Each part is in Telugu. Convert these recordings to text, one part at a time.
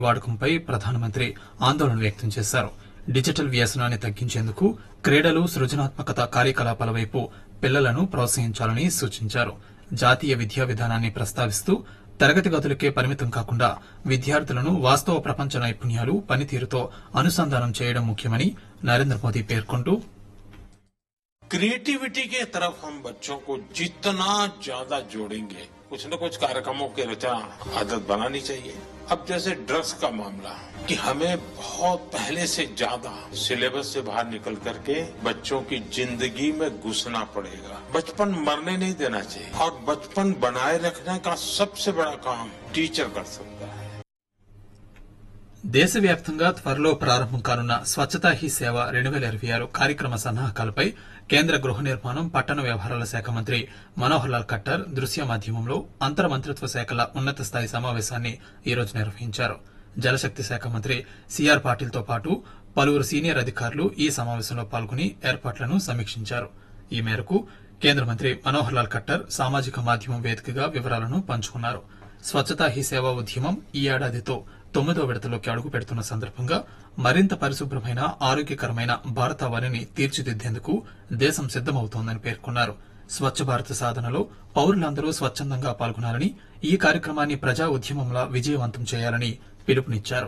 వాడకంపై ప్రధానమంత్రి ఆందోళన వ్యక్తం చేశారు డిజిటల్ వ్యసనాన్ని తగ్గించేందుకు క్రీడలు సృజనాత్మకత కార్యకలాపాల వైపు పిల్లలను ప్రోత్సహించాలని సూచించారు జాతీయ విద్యా విధానాన్ని ప్రస్తావిస్తూ తరగతి గదులకే పరిమితం కాకుండా విద్యార్థులను వాస్తవ ప్రపంచ నైపుణ్యాలు పనితీరుతో అనుసంధానం చేయడం ముఖ్యమని నరేంద్ర మోదీ పేర్కొంటూ क्रिएटिविटी के तरफ हम बच्चों को जितना ज्यादा जोड़ेंगे कुछ न कुछ कार्यक्रमों की रचना आदत बनानी चाहिए अब जैसे ड्रग्स का मामला कि हमें बहुत पहले से ज्यादा सिलेबस से बाहर निकल करके बच्चों की जिंदगी में घुसना पड़ेगा बचपन मरने नहीं देना चाहिए और बचपन बनाए रखने का सबसे बड़ा काम टीचर कर सकता है దేశవ్యాప్తంగా త్వరలో ప్రారంభం కానున్న స్వచ్ఛతా హీ సేవ రెండు వేల ఇరవై ఆరు కార్యక్రమ సన్నాహకాలపై కేంద్ర గృహ నిర్మాణం పట్టణ వ్యవహారాల శాఖ మంత్రి మనోహర్ లాల్ ఖట్టర్ దృశ్య మాధ్యమంలో అంతర్ మంత్రిత్వ శాఖల ఉన్నత స్థాయి సమావేశాన్ని ఈ రోజు నిర్వహించారు జలశక్తి శాఖ మంత్రి సిఆర్ పాటిల్తో పాటు పలువురు సీనియర్ అధికారులు ఈ సమావేశంలో పాల్గొని ఏర్పాట్లను సమీక్షించారు ఈ మేరకు కేంద్ర మంత్రి మనోహర్ లాల్ ఖట్టర్ సామాజిక మాధ్యమం వేదికగా వివరాలను పంచుకున్నారు స్వచ్ఛతా హీ సేవా ఉద్యమం ఈ ఏడాదితో తొమ్మిదో విడతలోకి అడుగు పెడుతున్న సందర్భంగా మరింత పరిశుభ్రమైన ఆరోగ్యకరమైన భారతావనిని తీర్చిదిద్దేందుకు దేశం సిద్దమవుతోందని పేర్కొన్నారు స్వచ్ఛ భారత్ సాధనలో పౌరులందరూ స్వచ్ఛందంగా పాల్గొనాలని ఈ కార్యక్రమాన్ని ప్రజా ఉద్యమంలా విజయవంతం చేయాలని పిలుపునిచ్చారు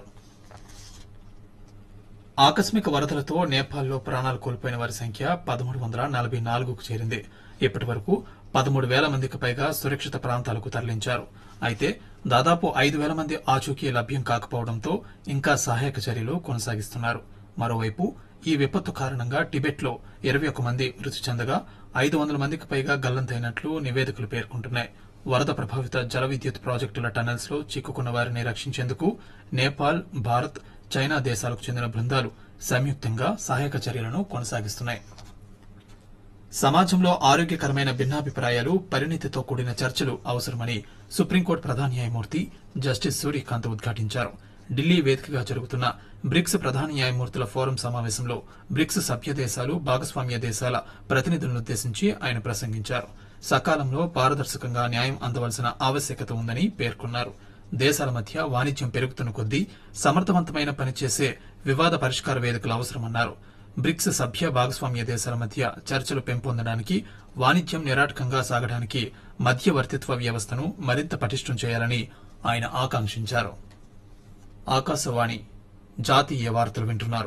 ఆకస్మిక వరదలతో నేపాల్లో ప్రాణాలు కోల్పోయిన వారి సంఖ్య పదమూడు వందల నలభై నాలుగుకు చేరింది ఇప్పటి వరకు పదమూడు వేల మందికి పైగా సురక్షిత ప్రాంతాలకు తరలించారు అయితే దాదాపు ఐదు వేల మంది ఆచూకీ లభ్యం కాకపోవడంతో ఇంకా సహాయక చర్యలు కొనసాగిస్తున్నారు మరోవైపు ఈ విపత్తు కారణంగా టిబెట్లో ఇరవై ఒక్క మంది మృతి చెందగా ఐదు వందల మందికి పైగా గల్లంతైనట్లు నివేదికలు పేర్కొంటున్నాయి వరద ప్రభావిత జల విద్యుత్ ప్రాజెక్టుల టనెల్స్ లో చిక్కుకున్న వారిని రక్షించేందుకు నేపాల్ భారత్ చైనా దేశాలకు చెందిన బృందాలు సంయుక్తంగా సహాయక చర్యలను కొనసాగిస్తున్నాయి సమాజంలో ఆరోగ్యకరమైన భిన్నాభిప్రాయాలు పరిణితితో కూడిన చర్చలు అవసరమని సుప్రీంకోర్టు ప్రధాన న్యాయమూర్తి జస్టిస్ సూర్యకాంత్ ఉద్ఘాటించారు ఢిల్లీ వేదికగా జరుగుతున్న బ్రిక్స్ ప్రధాన న్యాయమూర్తుల ఫోరం సమావేశంలో బ్రిక్స్ సభ్య దేశాలు భాగస్వామ్య దేశాల ప్రతినిధులనుద్దేశించి ఆయన ప్రసంగించారు సకాలంలో పారదర్శకంగా న్యాయం అందవలసిన ఆవశ్యకత ఉందని పేర్కొన్నారు దేశాల మధ్య వాణిజ్యం పెరుగుతున్న కొద్దీ సమర్థవంతమైన పనిచేసే వివాద పరిష్కార వేదికలు అవసరమన్నారు బ్రిక్స్ సభ్య భాగస్వామ్య దేశాల మధ్య చర్చలు పెంపొందడానికి వాణిజ్యం నిరాటకంగా సాగడానికి మధ్యవర్తిత్వ వ్యవస్థను మరింత పటిష్టం చేయాలని ఆయన ఆకాంక్షించారు ఆకాశవాణి జాతీయ వార్తలు వింటున్నారు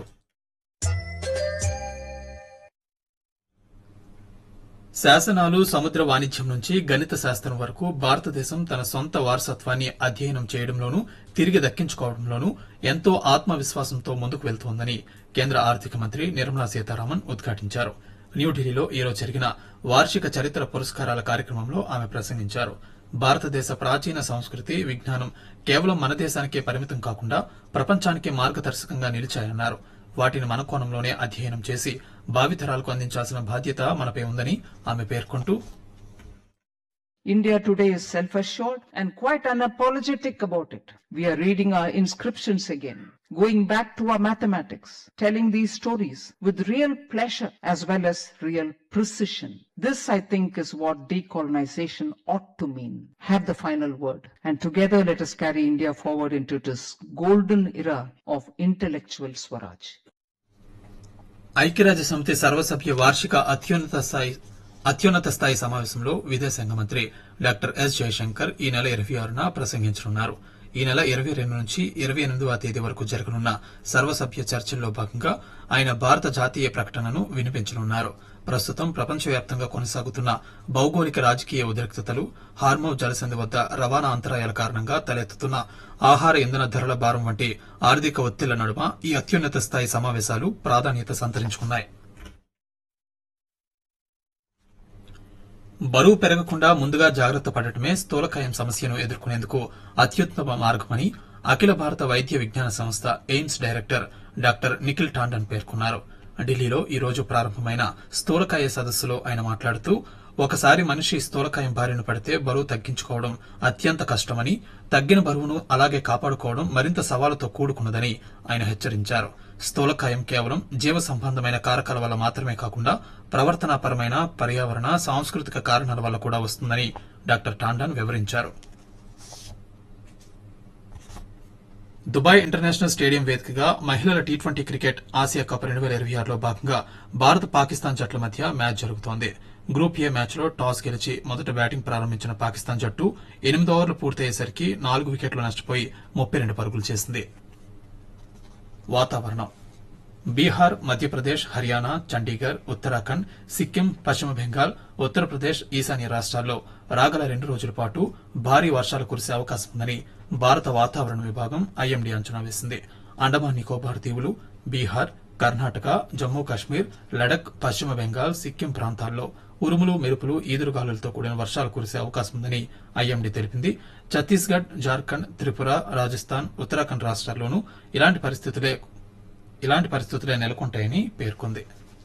శాసనాలు సముద్ర వాణిజ్యం నుంచి గణిత శాస్త్రం వరకు భారతదేశం తన సొంత వారసత్వాన్ని అధ్యయనం చేయడంలోనూ తిరిగి దక్కించుకోవడంలోనూ ఎంతో ఆత్మవిశ్వాసంతో ముందుకు వెళ్తోందని కేంద్ర ఆర్థిక మంత్రి నిర్మలా సీతారామన్ ఉద్ఘాటించారు న్యూఢిల్లీలో ఈరోజు జరిగిన వార్షిక చరిత్ర పురస్కారాల కార్యక్రమంలో ఆమె ప్రసంగించారు భారతదేశ ప్రాచీన సంస్కృతి విజ్ఞానం కేవలం మన దేశానికే పరిమితం కాకుండా ప్రపంచానికే మార్గదర్శకంగా నిలిచాయన్నారు వాటిని మన కోణంలోనే అధ్యయనం చేసి భావితరాలకు అందించాల్సిన బాధ్యత మనపై ఉందని ఆమె పేర్కొంటూ India today is self assured and quite unapologetic about it. We are reading our inscriptions again, going back to our mathematics, telling these stories with real pleasure as well as real precision. This, I think, is what decolonization ought to mean. Have the final word. And together let us carry India forward into this golden era of intellectual Swaraj. ఐక్యరాజ్య సమితి సర్వసభ్య వార్షిక అత్యున్నత స్థాయి అత్యున్నత స్థాయి సమావేశంలో విదేశాంగ మంత్రి డాక్టర్ ఎస్ జయశంకర్ ఈ నెల ఇరవై ఆరున ప్రసంగించనున్నారు ఈ నెల ఇరవై రెండు నుంచి ఇరవై ఎనిమిదవ తేదీ వరకు జరగనున్న సర్వసభ్య చర్చల్లో భాగంగా ఆయన భారత జాతీయ ప్రకటనను వినిపించనున్నారు ప్రస్తుతం ప్రపంచవ్యాప్తంగా కొనసాగుతున్న భౌగోళిక రాజకీయ ఉద్రిక్తతలు హార్మో జలసంధి వద్ద రవాణా అంతరాయాల కారణంగా తలెత్తుతున్న ఆహార ఇంధన ధరల భారం వంటి ఆర్థిక ఒత్తిళ్ల నడుమ ఈ అత్యున్నత స్థాయి సమావేశాలు ప్రాధాన్యత సంతరించుకున్నాయి బరువు పెరగకుండా ముందుగా జాగ్రత్త పడటమే స్థూలకాయం సమస్యను ఎదుర్కొనేందుకు అత్యుత్తమ మార్గమని అఖిల భారత వైద్య విజ్ఞాన సంస్థ AIIMS director doctor Nikhil Tandon పేర్కొన్నారు ఢిల్లీలో ఈ రోజు ప్రారంభమైన స్థూలకాయ సదస్సులో ఆయన మాట్లాడుతూ ఒకసారి మనిషి స్థూలకాయం బారిన పడితే బరువు తగ్గించుకోవడం అత్యంత కష్టమని తగ్గిన బరువును అలాగే కాపాడుకోవడం మరింత సవాలుతో కూడుకున్నదని ఆయన హెచ్చరించారు స్థూలకాయం కేవలం జీవ సంబంధమైన కారకాల వల్ల మాత్రమే కాకుండా ప్రవర్తనాపరమైన పర్యావరణ సాంస్కృతిక కారణాల వల్ల కూడా వస్తుందని డాక్టర్ టాండన్ వివరించారు దుబాయ్ ఇంటర్నేషనల్ స్టేడియం వేదికగా మహిళల T twenty cricket Asia cup రెండు వేల ఇరవై ఆరులో భాగంగా భారత్ పాకిస్తాన్ జట్ల మధ్య మ్యాచ్ జరుగుతోంది గ్రూప్ ఏ మ్యాచ్లో టాస్ గెలిచి మొదట బ్యాటింగ్ ప్రారంభించిన పాకిస్తాన్ జట్టు ఎనిమిది ఓవర్లు పూర్తయ్యేసరికి నాలుగు వికెట్లు నష్టపోయి ముప్పై రెండు పరుగులు చేసింది వాతావరణం బీహార్ మధ్యప్రదేశ్ హర్యానా చండీగఢ్ ఉత్తరాఖండ్ సిక్కిం పశ్చిమ బెంగాల్ ఉత్తరప్రదేశ్ ఈశాన్య రాష్ట్రాల్లో రాగల రెండు రోజుల పాటు భారీ వర్షాలు కురిసే అవకాశం ఉందని భారత వాతావరణ విభాగం ఐఎండీ అంచనా వేసింది అండమాన్ నికోబార్ దీవులు బీహార్ కర్ణాటక జమ్మూ కాశ్మీర్ లడక్ పశ్చిమ బెంగాల్ సిక్కిం ప్రాంతాల్లో ఉరుములు మెరుపులు ఈదురుగాలులతో కూడిన వర్షాలు కురిసే అవకాశం ఉందని ఐఎండీ తెలిపింది ఛత్తీస్గఢ్ జార్ఖండ్ త్రిపుర రాజస్థాన్ ఉత్తరాఖండ్ రాష్ట్రాల్లోనూ ఇలాంటి పరిస్థితులే ఇలాంటి పరిస్థితులే నెలకొంటాయని పేర్కొంది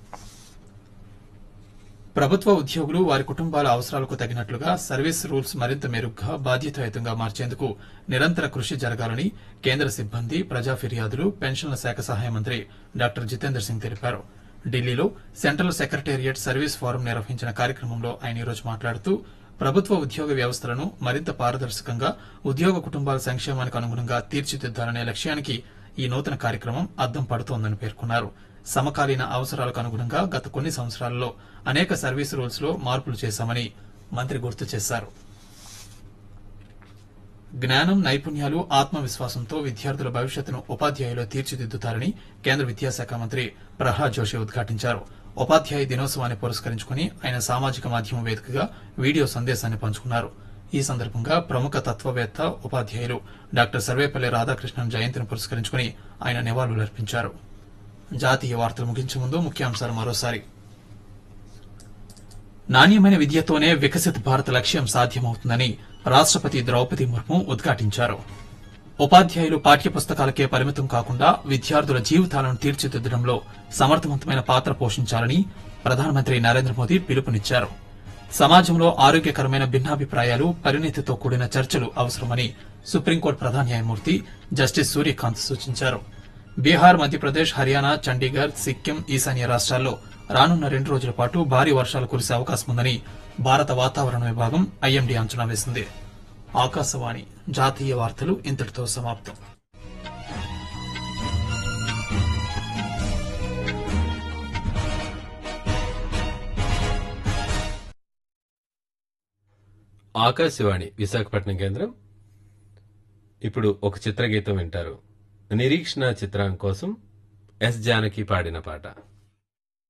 ప్రభుత్వ ఉద్యోగులు వారి కుటుంబాల అవసరాలకు తగినట్లుగా సర్వీస్ రూల్స్ మరింత మెరుగ్గా బాధ్యతాయుతంగా మార్చేందుకు నిరంతర కృషి జరగాలని కేంద్ర సిబ్బంది ప్రజా ఫిర్యాదులు పెన్షన్ల శాఖ సహాయ మంత్రి డాక్టర్ జితేందర్ సింగ్ తెలిపారు ఢిల్లీలో సెంట్రల్ సెక్రటేరియట్ సర్వీస్ ఫోరం నిర్వహించిన కార్యక్రమంలో ఆయన ఈరోజు మాట్లాడుతూ ప్రభుత్వ ఉద్యోగ వ్యవస్థలను మరింత పారదర్శకంగా ఉద్యోగ కుటుంబాల సంక్షేమానికి అనుగుణంగా తీర్చిదిద్దాలనే లక్ష్యానికి ఈ నూతన కార్యక్రమం అద్దం పడుతోందని పేర్కొన్నారు సమకాలీన అవసరాలకు అనుగుణంగా గత కొన్ని సంవత్సరాలలో అనేక సర్వీస్ రూల్స్ లో మార్పులు చేశామని మంత్రి గుర్తు చేశారు జ్ఞానం నైపుణ్యాలు ఆత్మవిశ్వాసంతో విద్యార్థుల భవిష్యత్తును ఉపాధ్యాయులు తీర్చిదిద్దుతారని కేంద్ర విద్యాశాఖ మంత్రి ప్రహ్లాద్ జోషి ఉద్ఘాటించారు ఉపాధ్యాయ దినోత్సవాన్ని పురస్కరించుకుని ఆయన సామాజిక మాధ్యమం వేదికగా వీడియో సందేశాన్ని పంచుకున్నారు ఈ సందర్భంగా ప్రముఖ తత్వవేత్త ఉపాధ్యాయులు డాక్టర్ సర్వేపల్లి రాధాకృష్ణన్ జయంతిని పురస్కరించుకుని ఆయన నివాళులర్పించారు జాతీయ వార్తలు ముగించే ముందు ముఖ్యాంశాలు మరోసారి నాణ్యమైన విద్యతోనే వికసిత్ భారత్ లక్ష్యం సాధ్యమవుతుందని రాష్టపతి ద్రౌపది ముర్ము ఉద్ఘాటించారు ఉపాధ్యాయులు పాఠ్యపుస్తకాలకే పరిమితం కాకుండా విద్యార్థుల జీవితాలను తీర్చిదిద్దడంలో సమర్థవంతమైన పాత్ర పోషించాలని ప్రధానమంత్రి నరేంద్ర మోదీ పిలుపునిచ్చారు సమాజంలో ఆరోగ్యకరమైన భిన్నాభిప్రాయాలు పరిణితితో కూడిన చర్చలు అవసరమని సుప్రీంకోర్టు ప్రధాన న్యాయమూర్తి జస్టిస్ సూర్యకాంత్ సూచించారు బీహార్ మధ్యప్రదేశ్ హర్యానా చండీగఢ్ సిక్కిం ఈశాన్య రాష్ట్రాల్లో రానున్న రెండు రోజుల పాటు భారీ వర్షాలు కురిసే అవకాశం ఉందని భారత వాతావరణ విభాగం ఐఎండీ అంచనా వేసింది ఆకాశవాణి జాతీయ వార్తలు ఇంతటితో సమాప్తం ఆకాశవాణి విశాఖపట్నం కేంద్రం ఇప్పుడు ఒక చిత్రగీతం వింటారు నిరీక్షణ చిత్రం కోసం ఎస్ జానకి పాడిన పాట